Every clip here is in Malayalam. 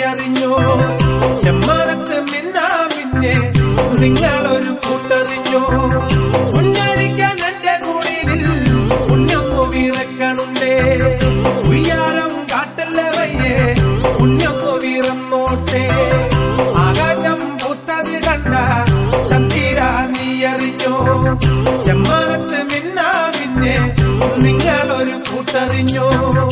അറിഞ്ഞോ ചെമ്മാനത്ത് മിന്നാ മിന്നെ നിങ്ങളൊരു കൂട്ടറിഞ്ഞോ കുഞ്ഞടിക്കാൻ എന്റെ കുടിലിൽ കുഞ്ഞൊന്നു വീറക്കണുണ്ടേ ഉയ്യാരം കാട്ടല്ലേ വയ്യേ കുഞ്ഞൊന്നു വീറന്നോട്ടെ ആകാശം പൂത്തത് കണ്ട ചന്ദിര നീ അറിഞ്ഞോ ചെമ്മാനത്ത് മിന്നാ മിന്നെ നിങ്ങളൊരു കൂട്ടറിഞ്ഞോ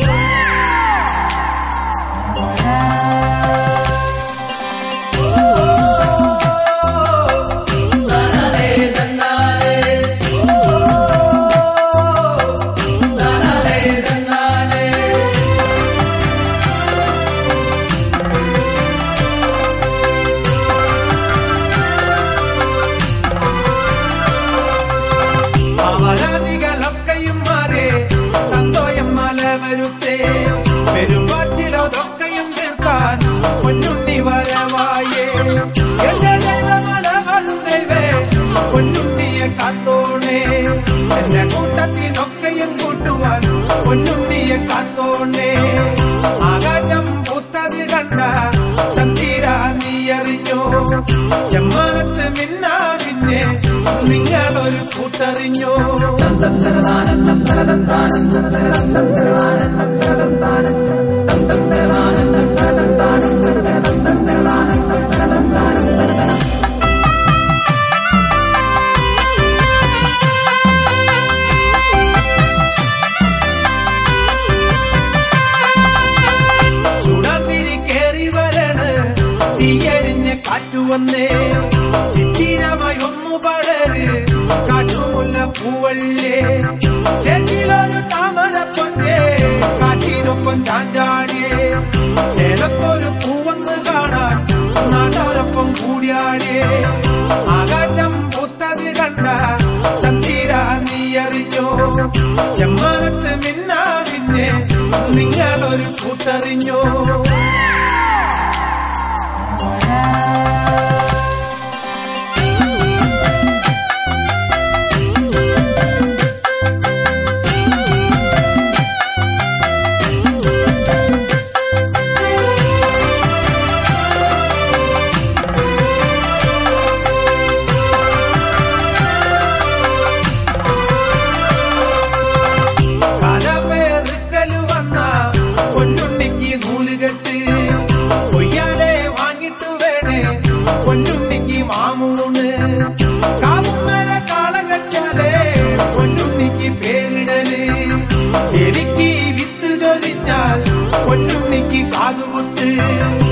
അവരാധികളൊക്കെയും മാറേ തന്തോയം മല വരുത്തേ പെരുമ്പാച്ചിലൊക്കെയും തീർക്കാൻ പൊന്നുണ്ണി വരവായേ എന്റെ ദൈവമലകളും ദൈവേ പൊന്നുണ്ണിയെ കാത്തോണേ എന്റെ കൂട്ടത്തിനൊക്കെയും കൂട്ടുവാൻ പൊന്നുണ്ണിയെ കാത്തോണേ ആകാശം പൂത്തത് കണ്ട ചന്ദിര നീ അറിഞ്ഞോ ചെമ്മാനത്ത് മിന്നാ പിന്നെ നിങ്ങളൊരു കൂട്ടറിഞ്ഞോ ചുടന്തിരി കേറി വരണ് തീയരിഞ്ഞ കാറ്റുവന്നേ ചിത്തിരമായി ഒന്നു പടര് കാട്ടുമുല്ല പൂവല്ലേ ചെന്നിലൊരു താമര പൊന്നേ കാറ്റിനൊപ്പം ചാഞ്ചാടിയേ ചേലത്തൊരു പൂവന്ന് കാണാൻ നാട്ടോരൊപ്പം കൂടിയാടിയേ ആകാശം പൂത്തത് കണ്ട ചന്ദിര നീ അറിഞ്ഞോ ചെമ്മാനത്ത് മിന്നാ പിന്നെ നിങ്ങളൊരു കൂട്ടറിഞ്ഞോ കലപേറുക്കല് വന്ന പൊന്നുണ്ണിക്ക് നൂലുകെട്ട് കൊയ്യാലെ വാങ്ങിട്ട് വേണേ പൊന്നുണ്ണിക്ക് മാമൂണ് കാവുമ്മല കാളം കെട്ടാലേ പൊന്നുണ്ണിക്ക് പേരിടല് എനിക്ക് വിത്ത് ചൊരിഞ്ഞാൽ പൊന്നുണ്ണിക്ക് കാതുകുത്ത്